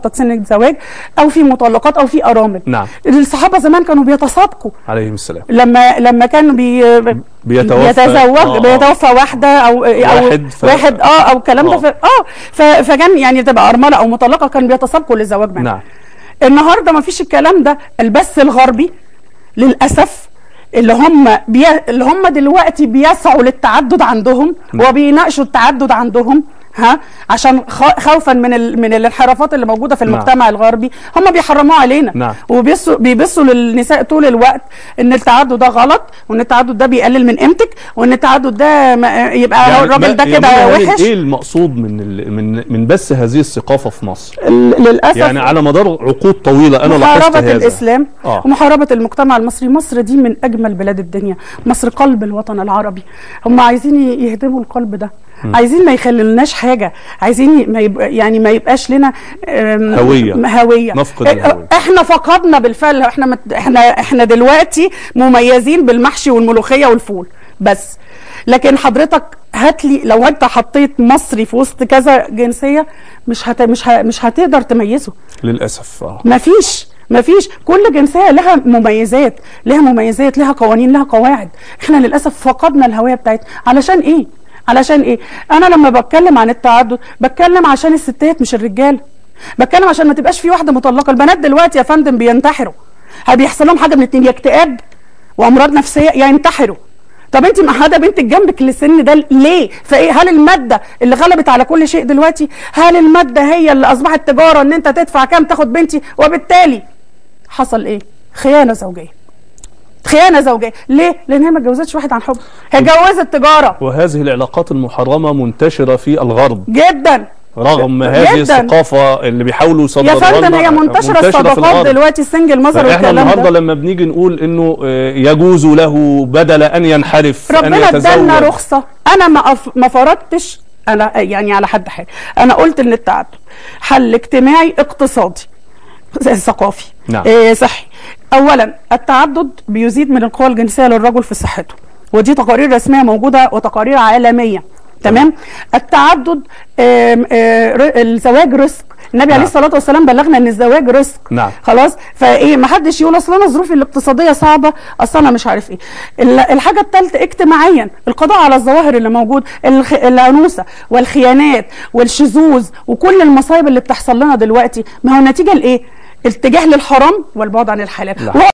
سن الزواج او في مطلقات او في ارامل نعم. الصحابه زمان كانوا بيتسابقوا عليهم السلام لما لما كانوا بي بيتوفى يتزوج آه، آه. بيتوفى واحده او او واحد ف- واحد اه او الكلام ده آه. ف- اه ف- فكان يعني تبقى ارمله او مطلقه كانوا بيتسابقوا للزواج معاها نعم النهارده ما فيش الكلام ده البث الغربي للاسف اللي هم بي... اللي هم دلوقتي بيسعوا للتعدد عندهم نعم. وبيناقشوا التعدد عندهم ها عشان خ... خوفا من ال... من الانحرافات اللي موجوده في نعم. المجتمع الغربي هم بيحرموها علينا نعم. وبيبصوا بيبصوا للنساء طول الوقت ان التعدد ده غلط وان التعدد ده بيقلل من قيمتك وان التعدد ده ما... يبقى يعني الراجل ده ما- كده يعني وحش ايه المقصود من ال... من من بس هذه الثقافه في مصر ال- للاسف يعني على مدار عقود طويله انا لاحظت محاربة هذا الإسلام آه. ومحاربة المجتمع المصري مصر دي من أجمل بلاد الدنيا مصر قلب الوطن العربي هم عايزين ي- يهدموا القلب ده عايزين ما يخللناش حاجة عايزين ي- ما يبقى يعني ما يبقاش لنا آم، هوية. هوية نفقد إ- الهوية. احنا فقدنا بالفعل احنا مت احنا احنا دلوقتي مميزين بالمحشي والملوخية والفول بس لكن حضرتك هات لي لو انت حطيت مصري في وسط كذا جنسية مش هت مش ه مش هتقدر تميزه للاسف اه مفيش مفيش كل جنسيه لها مميزات لها مميزات لها قوانين لها قواعد احنا للاسف فقدنا الهويه بتاعتنا علشان ايه علشان ايه انا لما بتكلم عن التعدد بتكلم عشان الستات مش الرجال بتكلم عشان ما تبقاش في واحده مطلقه البنات دلوقتي يا فندم بينتحروا بيحصل لهم حاجه من اتنين يا اكتئاب وامراض نفسيه يا ينتحروا طب انت مقعده بنتك جنبك للسن ده ليه؟ فايه هل الماده اللي غلبت على كل شيء دلوقتي؟ هل الماده هي اللي اصبحت تجاره ان انت تدفع كام تاخد بنتي وبالتالي حصل ايه؟ خيانه زوجيه. خيانه زوجيه، ليه؟ لان هي ما اتجوزتش واحد عن حب، هي اتجوزت تجاره وهذه العلاقات المحرمه منتشره في الغرب جدا رغم هذه جداً. الثقافه اللي بيحاولوا يصدروها يا فندم لنا هي منتشره في الصداقات الغرب. دلوقتي السنجل ماذر فاحنا والكلام النهارده ده لما بنيجي نقول انه آه، يجوز له بدل ان ينحرف ان ربنا ادالنا يتزوج رخصه انا ما أف... ما فرضتش انا يعني على حد حاجه انا قلت ان التعدد حل اجتماعي اقتصادي ثقافي نعم. إيه صحي اولا التعدد بيزيد من القوى الجنسيه للرجل في صحته ودي تقارير رسميه موجوده وتقارير عالميه تمام التعدد آم، آه، ر- الزواج رزق النبي نعم. عليه الصلاه والسلام بلغنا ان الزواج رزق نعم. خلاص فايه ما حدش يقول اصل انا ظروفي الاقتصاديه صعبه اصل انا مش عارف ايه ال- الحاجه الثالثه اجتماعيا القضاء على الظواهر اللي موجود الخ... العنوسه والخيانات والشذوذ وكل المصايب اللي بتحصل لنا دلوقتي ما هو نتيجه لايه الاتجاه للحرام والبعد عن الحلال نعم.